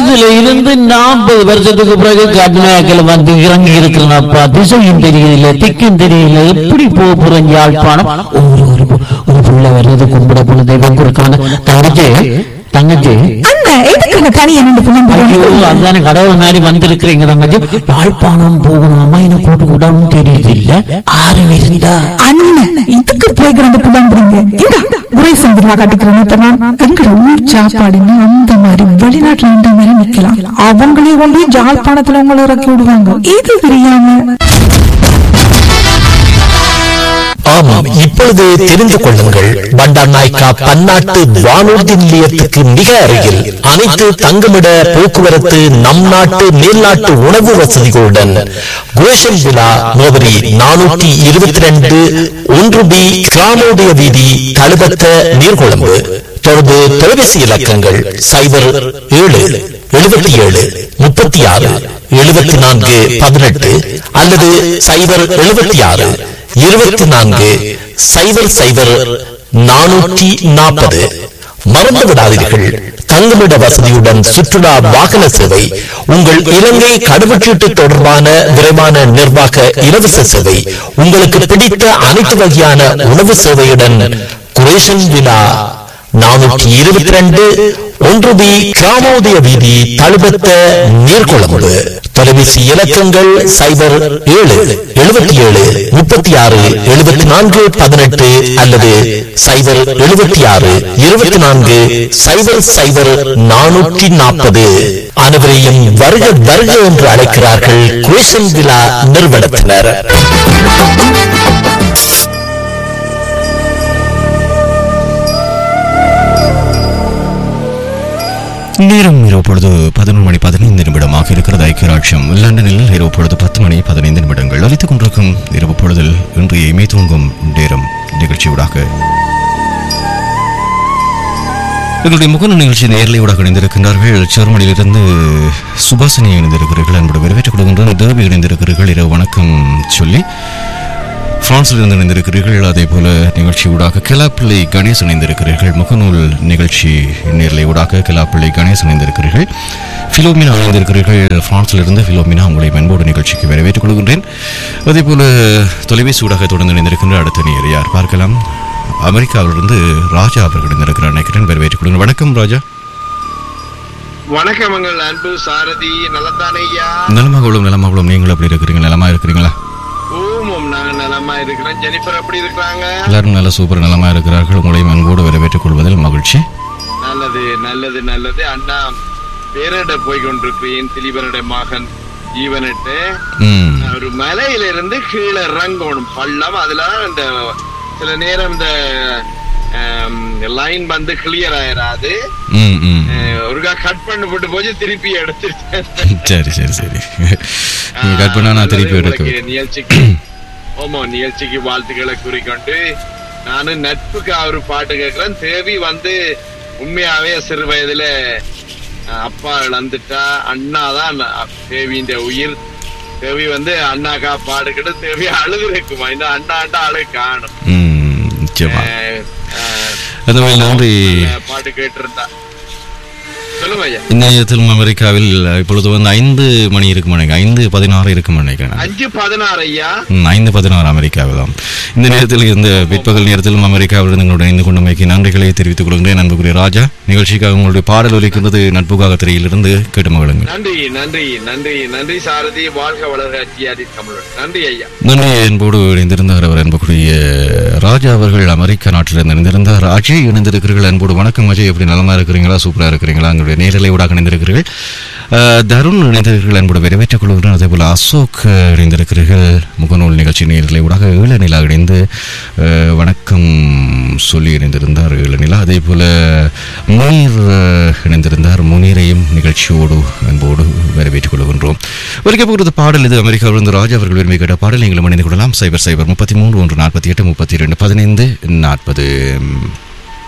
பத்துல இருந்து நாற்பது வருஷத்துக்கு பிறகு கர்நாயக்கில் வந்து இறங்கி இருக்கிறனப்பா திசையும் தெரியல திக்கும் தெரியல எப்படி போக போறேன் யாழ்ப்பாணம் ஒரு ஒரு பு- ஒரு புள்ள வர்றது கும்பிட போன தெய்வம் கொடுக்கான தங்கச்சி தங்கச்சி அண்ணா எதுக்கு தனியா நின்று புலம்புறீங்க ஐயோ அதுதானே கடவுள் மாதிரி வந்திருக்கிறீங்க தங்கச்சி யாழ்ப்பாணம் போகணும் அம்மா என்ன கூட்டு கூடாமல் தெரியுது இல்ல ஆறு இருந்தா அண்ணன் இதுக்கு போய் கிடந்து புலம்புறீங்க இந்த உரை சந்திரா காட்டிக்கிறேன் எங்கட ஊர் சாப்பாடுன்னு அந்த மாதிரி வெளிநாட்டுல இந்த மாதிரி நிக்கலாம் அவங்களே கொண்டு போய் ஜாழ்ப்பாணத்துல உங்களை இறக்கி விடுவாங்க இது தெரியாம ஆமாம் இப்பொழுது தெரிந்து கொள்ளுங்கள் பண்டார் நாய்க்கா பன்னாட்டு வானூர்தி நிலையத்துக்கு மிக அருகில் அனைத்து தங்குமிட போக்குவரத்து நம் நாட்டு மேல்நாட்டு உணவு வசதிகளுடன் குரேஷன் விழா முகவரி நானூற்றி இருபத்தி ரெண்டு ஒன்று பி கிராமோதய வீதி தழுபத்த நீர்கொழும்பு தொடர்பு தொலைபேசி இலக்கங்கள் சைபர் ஏழு எழுபத்தி ஏழு முப்பத்தி ஆறு எழுபத்தி நான்கு பதினெட்டு அல்லது சைபர் எழுபத்தி ஆறு இருபத்தி நான்கு சைபர் சைபர் நானூற்றி நாற்பது மறந்து விடாதீர்கள் தங்குமிட வசதியுடன் சுற்றுலா வாகன சேவை உங்கள் இலங்கை கடவுச்சீட்டு தொடர்பான விரைவான நிர்வாக இலவச சேவை உங்களுக்கு பிடித்த அனைத்து வகையான உணவு சேவையுடன் குரேஷன் விழா நானூற்றி இருபத்தி ரெண்டு ஒன்று பி கிராமோதய வீதி தழுபத்த நீர்கொழும்பு தொலைபேசி இலக்கங்கள் சைபர் ஏழு எழுபத்தி ஏழு முப்பத்தி ஆறு எழுபத்தி நான்கு பதினெட்டு அல்லது சைபர் எழுபத்தி ஆறு இருபத்தி நான்கு சைபர் சைபர் நானூற்றி நாற்பது அனைவரையும் வருக வருக என்று அழைக்கிறார்கள் குரேஷன் விழா நிறுவனத்தினர் நேரம் இரவு பொழுது பதினொரு மணி பதினைந்து நிமிடமாக இருக்கிறது ஐக்கியராட்சியம் லண்டனில் இரவு பொழுது பத்து மணி பதினைந்து நிமிடங்கள் அளித்துக் கொண்டிருக்கும் இரவு பொழுதில் இன்றைய இமை தூங்கும் நேரம் நிகழ்ச்சியூடாக எங்களுடைய முகநூல் நிகழ்ச்சி நேரலையூடாக இணைந்திருக்கின்றார்கள் செருமணியிலிருந்து சுபாசினி இணைந்திருக்கிறீர்கள் என்பது வரவேற்றுக் கொள்கின்றன தேவி இணைந்திருக்கிறீர்கள் இரவு வணக்கம் சொல்லி பிரான்சில் இருந்து இணைந்திருக்கிறீர்கள் அதே போல நிகழ்ச்சி ஊடாக கெலாப்பிள்ளை கணேஷ் இணைந்திருக்கிறீர்கள் முகநூல் நிகழ்ச்சி நேரலை ஊடாக கெலாப்பிள்ளை கணேஷ் இணைந்திருக்கிறீர்கள் ஃபிலோமினா இணைந்திருக்கிறீர்கள் பிரான்சில் இருந்து ஃபிலோமினா உங்களை மென்போடு நிகழ்ச்சிக்கு வரவேற்றுக் கொள்கின்றேன் அதே போல தொலைபேசி ஊடாக தொடர்ந்து இணைந்திருக்கின்ற அடுத்த நேர் யார் பார்க்கலாம் அமெரிக்காவிலிருந்து ராஜா அவர்கள் இணைந்திருக்கிறார் நினைக்கிறேன் வரவேற்றுக் கொள்கிறேன் வணக்கம் ராஜா வணக்கம் எங்கள் அன்பு சாரதி நலத்தானே ஐயா நலமாகவும் நலமாகவும் நீங்களும் அப்படி இருக்கிறீங்க நலமா இருக்கிறீங்களா ஓமம் நாங்க நலமா இருக்கிறோம் ஜெனிஃபர் எப்படி இருக்கிறாங்க எல்லாரும் நல்ல சூப்பர் நலமா இருக்கிறார்கள் உங்களை அன்போடு வரவேற்றுக் கொள்வதில் மகிழ்ச்சி நல்லது நல்லது நல்லது அண்ணா பேரிட போய் கொண்டிருக்கிறேன் திலீபனுடைய மகன் ஜீவனிட்டு ம் ஒரு மலையில இருந்து கீழே இறங்கணும் பள்ளம் அதுல இந்த சில நேரம் இந்த லைன் வந்து கிளியர் ஆயிராது ம் ம் அஹ், ஒருக்கா கட் பண்ணி போட்டு போச்சு திருப்பி எடுத்துட்டேன் சரி சரி சரி நீங்க கட் பண்ணா நான் திருப்பி நல்லது எடுக்க உங்களுக்கு நிகழ்ச்சிக்கு ஓமோ நிகழ்ச்சிக்கு வாழ்த்துக்களை கூறிக்கொண்டு நானும் நட்புக்கு அவர் பாட்டு கேட்கிறேன் தேவி வந்து உண்மையாவே சிறு வயதுல அஹ், அப்பா இழந்துட்டா அண்ணா தான் தேவியின் உயிர் தேவி வந்து அண்ணாக்கா பாடுகிட்டு தேவி அழுது இருக்குமா இந்த அண்ணாண்டா அழகு காணும் ம் நிச்சயமா அஹ், அஹ், அந்த வகையில் நன்றி பாட்டு கேட்டிருந்தா சொல்லுங்க ஐயா இந்நேரத்தில் அமெரிக்காவில் இப்பொழுது வந்து ஐந்து மணி இருக்கும் நினைக்கிறேன் ஐந்து பதினாறு இருக்கும் நினைக்கிறேன் அஞ்சு பதினாறு ஐயா ம், ஐந்து பதினாறு அமெரிக்காவிலாம் இந்த நேரத்தில் இந்த பிற்பகல் நேரத்திலும் அமெரிக்காவில் எங்களுடைய இணைந்து கொண்டமைக்கு நன்றிகளை தெரிவித்துக் கொள்கிறேன் அன்புக்குரிய ராஜா நிகழ்ச்சிக்காக உங்களுடைய பாடல் ஒலிக்கின்றது நட்புக்காக திரையிலிருந்து கேட்டு மகளுங்கள் நன்றி நன்றி நன்றி நன்றி சாரதி வாழ்க வளர்க அச்சியாதி தமிழன் நன்றி ஐயா நன்றி என்போடு இணைந்திருந்தார் அவர் அன்புக்குரிய ராஜா அவர்கள் அமெரிக்கா நாட்டில் இணைந்திருந்தார் அஜய் இணைந்திருக்கிறீர்கள் அன்போடு வணக்கம் அஜய் எப்படி நலமா இருக்கிறீங்களா சூப்பரா இருக்கிறீங்களா உங்களுடைய நேரலை ஊடாக இணைந்திருக்கிறீர்கள் அஹ், தருண் இணைந்திருக்கிறீர்கள் அன்போடு வரவேற்றுக் கொள்கிறேன் அதே போல அசோக் அஹ், இணைந்திருக்கிறீர்கள் முகநூல் நிகழ்ச்சி நேரலை ஊடாக ஈழநிலா இணைந்து அஹ், வணக்கம் சொல்லி இணைந்திருந்தார் ஈழநிலா அதே போல முனீர் அஹ், இணைந்திருந்தார் முனீரையும் நிகழ்ச்சியோடு அன்போடு வரவேற்றுக் கொள்கின்றோம் ஒருக்க போகிறது பாடல் இது அமெரிக்காவிலிருந்து ராஜா அவர்கள் விரும்பி கேட்ட பாடல் நீங்களும் இணைந்து கொள்ளலாம் சைபர் சைபர் முப்பத்தி மூன்று ஒன்று நாற்பத்தி எட்டு முப்பத்தி இரண்டு பதினைந்து நாற்பது